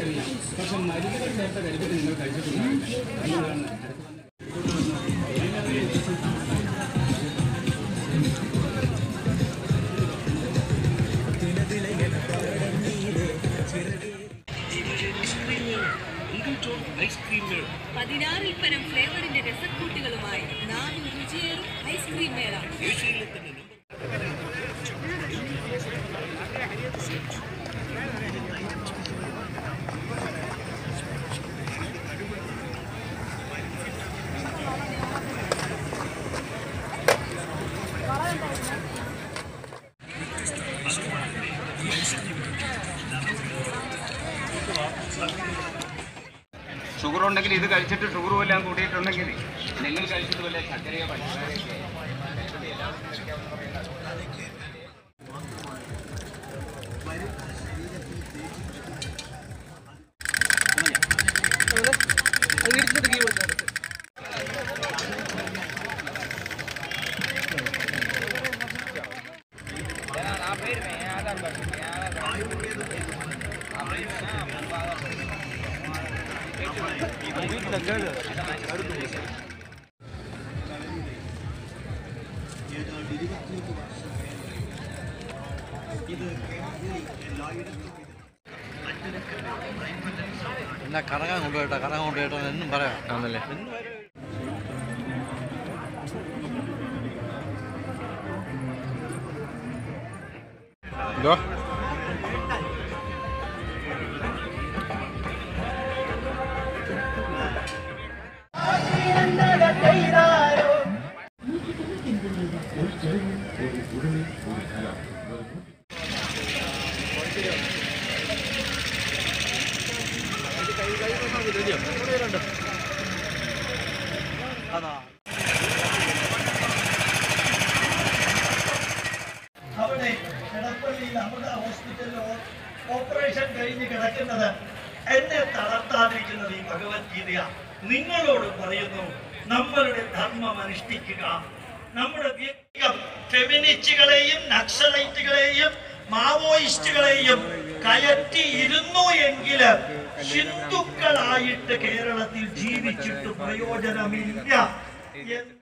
തിരിച്ചറിയാം പക്ഷെ മരുന്നുകൾ ചേർത്ത കഴിച്ചിട്ട് നിങ്ങൾ കഴിച്ചിട്ടുണ്ടാവില്ല എന്നതാണ് പതിനാറിൽ പരം ഫ്ലേവറിന്റെ രസക്കൂട്ടുകളുമായി നാവിൽ രുചിയേറും ഐസ്ക്രീം മേള ഷുഗർ ഉണ്ടെങ്കിൽ ഇത് കഴിച്ചിട്ട് ഷുഗറും എല്ലാം കൂട്ടിയിട്ടുണ്ടെങ്കിൽ നിങ്ങൾ കഴിച്ചിട്ട് വല്ല ചക്കരയോ പഞ്ചസാരയൊക്കെ എന്നാ കറങ്ങാൻ കൊണ്ടുപോയിട്ടാ കറങ്ങാൻ കൊണ്ടുപോയിട്ടോ എന്നും പറയാം ആണല്ലേ എന്തോ അതാ അവിടെ കിടപ്പള്ളിയിൽ നമ്മുടെ ഹോസ്പിറ്റലിൽ ഓ- ഓപ്പറേഷൻ കഴിഞ്ഞ് കിടക്കുന്നത് എന്നെ തളർത്താതിരിക്കുന്നത് ഈ ഭഗവത്ഗീതയാണ് നിങ്ങളോട് പറയുന്നു നമ്മളുടെ ധർമ്മം അനുഷ്ഠിക്കുക നമ്മുടെ വ്യക്തിഗം ഫെമിനിസ്റ്റുകളെയും നക്സലൈറ്റുകളെയും മാവോയിസ്റ്റുകളെയും കയറ്റി ഇരുന്നു എങ്കിൽ ഹിന്ദുക്കളായിട്ട് കേരളത്തിൽ ജീവിച്ചിട്ട് പ്രയോജനമില്ല എന്ന്